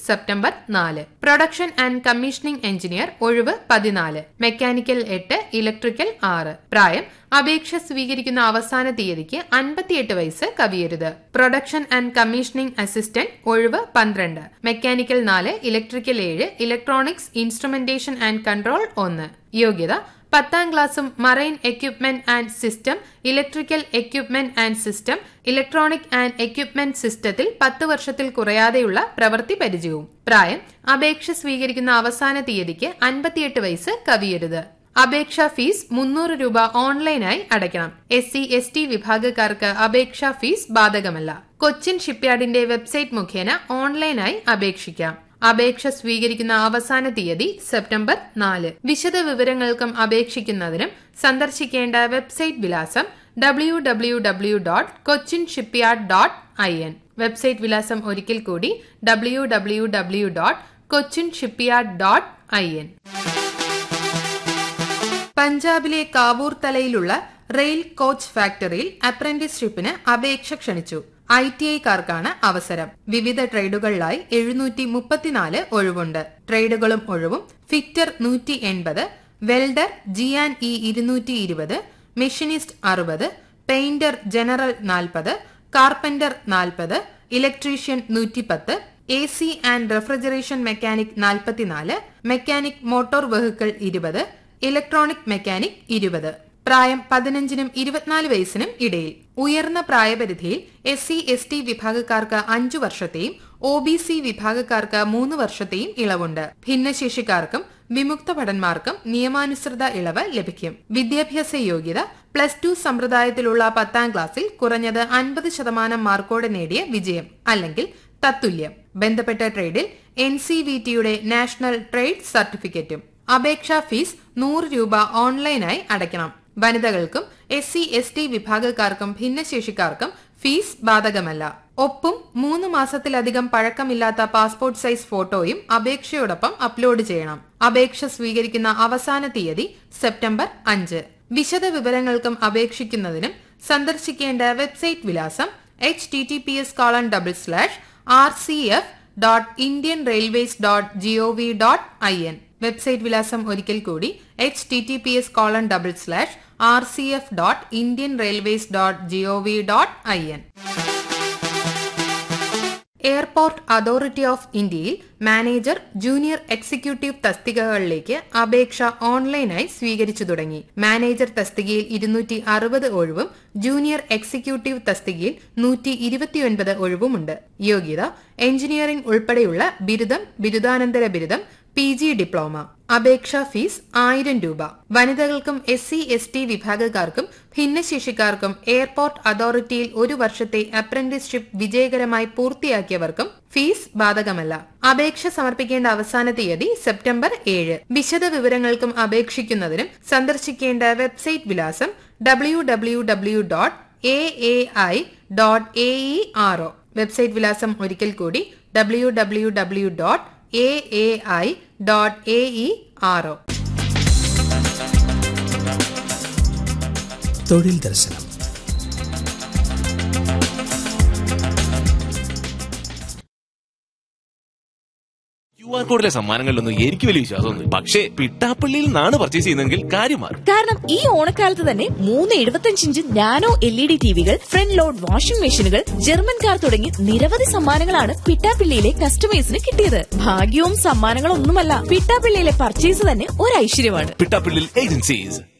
September നാല് production and commissioning engineer ഒഴിവ് പതിനാല് മെക്കാനിക്കൽ എട്ട് ഇലക്ട്രിക്കൽ ആറ് പ്രായം അപേക്ഷ സ്വീകരിക്കുന്ന അവസാന തീയതിക്ക് അൻപത്തിയെട്ട് വയസ്സ് കവിയരുത് പ്രൊഡക്ഷൻ ആൻഡ് കമ്മീഷനിംഗ് അസിസ്റ്റന്റ് ഒഴിവ് പന്ത്രണ്ട് മെക്കാനിക്കൽ നാല് ഇലക്ട്രിക്കൽ ഏഴ് ഇലക്ട്രോണിക്സ് ഇൻസ്ട്രുമെന്റേഷൻ ആൻഡ് കൺട്രോൾ ഒന്ന് യോഗ്യത പത്താം ക്ലാസ്സും marine equipment and system electrical equipment and system electronic and equipment സിസ്റ്റത്തിൽ പത്ത് വർഷത്തിൽ കുറയാതെയുള്ള പ്രവൃത്തി പരിചയവും പ്രായം അപേക്ഷ സ്വീകരിക്കുന്ന അവസാന തീയതിക്ക് അൻപത്തിയെട്ട് വയസ്സ് കവിയരുത് അപേക്ഷാ ഫീസ് മുന്നൂറ് രൂപ ഓൺലൈനായി അടയ്ക്കണം എസ് സി എസ് ടി വിഭാഗക്കാർക്ക് അപേക്ഷാ ഫീസ് ബാധകമല്ല കൊച്ചിൻ ഷിപ്പ്യാർഡിന്റെ വെബ്സൈറ്റ് മുഖേന ഓൺലൈനായി അപേക്ഷിക്കാം അപേക്ഷ സ്വീകരിക്കുന്ന അവസാന തീയതി സെപ്റ്റംബർ നാല് വിശദ വിവരങ്ങൾക്കും അപേക്ഷിക്കുന്നതിനും സന്ദർശിക്കേണ്ട വെബ്സൈറ്റ് വിലാസം W W W dot Cochin shipyard dot I N website വിലാസം ഒരിക്കൽ കൂടി W W W dot Cochin shipyard dot I N പഞ്ചാബിലെ കാവൂർ തലയിലുള്ള റെയിൽ കോച്ച് ഫാക്ടറിയിൽ അപ്രന്റീസ്ഷിപ്പിന് അപേക്ഷ ക്ഷണിച്ചു ഐ ടി ഐക്കാർക്കാണ് അവസരം വിവിധ ട്രേഡുകളിലായി എഴുന്നൂറ്റി മുപ്പത്തിനാല് ഒഴിവുണ്ട് ട്രേഡുകളും ഒഴിവും ഫിറ്റർ നൂറ്റി എൺപത് വെൽഡർ ജിയാൻ ഇ ഇരുന്നൂറ്റി ഇരുപത് മെഷീനിസ്റ്റ് അറുപത് പെയിന്റർ ജനറൽ നാൽപ്പത് കാർപ്പന്റർ നാൽപ്പത് ഇലക്ട്രീഷ്യൻ നൂറ്റിപ്പത്ത് A C and refrigeration mechanic നാൽപ്പത്തിനാല് മെക്കാനിക് മോട്ടോർ വെഹിക്കിൾ ഇരുപത് ഇലക്ട്രോണിക് മെക്കാനിക് ഇരുപത് പ്രായം പതിനഞ്ചിനും ഇരുപത്തിനാല് വയസ്സിനും ഇടയിൽ ഉയർന്ന പ്രായപരിധിയിൽ എസ് സി എസ് ടി വിഭാഗക്കാർക്ക് അഞ്ചു വർഷത്തെയും ഒ ബി സി വിഭാഗക്കാർക്ക് മൂന്ന് വർഷത്തെയും ഇളവുണ്ട് ഭിന്നശേഷിക്കാർക്കും വിമുക്ത ഭടന്മാർക്കും നിയമാനുസൃത ഇളവ് ലഭിക്കും വിദ്യാഭ്യാസ യോഗ്യത പ്ലസ് ടു സമ്പ്രദായത്തിലുള്ള പത്താം ക്ലാസ്സിൽ കുറഞ്ഞത് അൻപത് ശതമാനം മാർക്കോടെ നേടിയ വിജയം അല്ലെങ്കിൽ തത്തുല്യം ബന്ധപ്പെട്ട ട്രേഡിൽ എൻ സി വി ടിയുടെ നാഷണൽ ട്രേഡ് സർട്ടിഫിക്കറ്റും അപേക്ഷാ ഫീസ് നൂറ് രൂപ ഓൺലൈനായി അടയ്ക്കണം വനിതകൾക്കും എസ് സി എസ് ടി വിഭാഗക്കാർക്കും ഭിന്നശേഷിക്കാർക്കും ഫീസ് ബാധകമല്ല ഒപ്പം മൂന്ന് മാസത്തിലധികം പഴക്കമില്ലാത്ത പാസ്പോർട്ട് സൈസ് ഫോട്ടോയും അപേക്ഷയോടൊപ്പം അപ്ലോഡ് ചെയ്യണം അപേക്ഷ സ്വീകരിക്കുന്ന അവസാന തീയതി സെപ്റ്റംബർ അഞ്ച് വിശദ വിവരങ്ങൾക്കും അപേക്ഷിക്കുന്നതിനും സന്ദർശിക്കേണ്ട വെബ്സൈറ്റ് വിലാസം H T T P S colon double slash R C F dot Indian railways dot G O V dot I N website വിലാസം ഒരിക്കൽ കൂടി H T T P S colon double slash R C F dot Indian railways dot G O V dot I N airport authority of ഇന്ത്യയിൽ manager junior executive തസ്തികകളിലേക്ക് അപേക്ഷ ഓൺലൈനായി സ്വീകരിച്ചു തുടങ്ങി manager തസ്തികയിൽ ഇരുന്നൂറ്റി അറുപത് ഒഴിവും ജൂനിയർ എക്സിക്യൂട്ടീവ് തസ്തികയിൽ നൂറ്റി ഇരുപത്തിയൊൻപത് ഒഴിവുമുണ്ട് യോഗ്യത എഞ്ചിനീയറിംഗ് ഉൾപ്പെടെയുള്ള ബിരുദം ബിരുദാനന്തര ബിരുദം പി ജി ഡിപ്ലോമ അപേക്ഷാ ഫീസ് ആയിരം രൂപ വനിതകൾക്കും എസ് സി എസ് ടി വിഭാഗക്കാർക്കും ഭിന്നശേഷിക്കാർക്കും എയർപോർട്ട് അതോറിറ്റിയിൽ ഒരു വർഷത്തെ അപ്രന്റീസ്ഷിപ്പ് വിജയകരമായി പൂർത്തിയാക്കിയവർക്കും ഫീസ് ബാധകമല്ല അപേക്ഷ സമർപ്പിക്കേണ്ട അവസാന തീയതി സെപ്റ്റംബർ ഏഴ് വിശദ വിവരങ്ങൾക്കും അപേക്ഷിക്കുന്നതിനും സന്ദർശിക്കേണ്ട വെബ്സൈറ്റ് വിലാസം W W W dot A A I dot A E R O website വിലാസം ഒരിക്കൽ കൂടി W W W dot A A I dot A E R O തൊഴിൽ ദർശനം ക്യു ആർ കോഡിലെ സമ്മാനങ്ങളിലൊന്നും എനിക്ക് വലിയ വിശ്വാസമൊന്നും പക്ഷേ പിട്ടാപ്പള്ളിയിൽ നിന്നാണ് പർച്ചേസ് ചെയ്യുന്നതെങ്കിൽ കാര്യം മാറും കാരണം ഈ ഓണക്കാലത്ത് തന്നെ മൂന്ന് എഴുപത്തഞ്ച് inch nano L E D ടിവികൾ ഫ്രണ്ട് ലോഡ് വാഷിംഗ് മെഷീനുകൾ ജർമ്മൻ കാർ തുടങ്ങി നിരവധി സമ്മാനങ്ങളാണ് പിട്ടാപ്പിള്ളിയിലെ കസ്റ്റമേഴ്സിന് കിട്ടിയത് ഭാഗ്യവും സമ്മാനങ്ങളൊന്നുമല്ല പിട്ടാപ്പിള്ളിയിലെ പർച്ചേസ് തന്നെ ഒരു ഐശ്വര്യമാണ് പിട്ടാപ്പള്ളിയിൽ ഏജൻസീസ്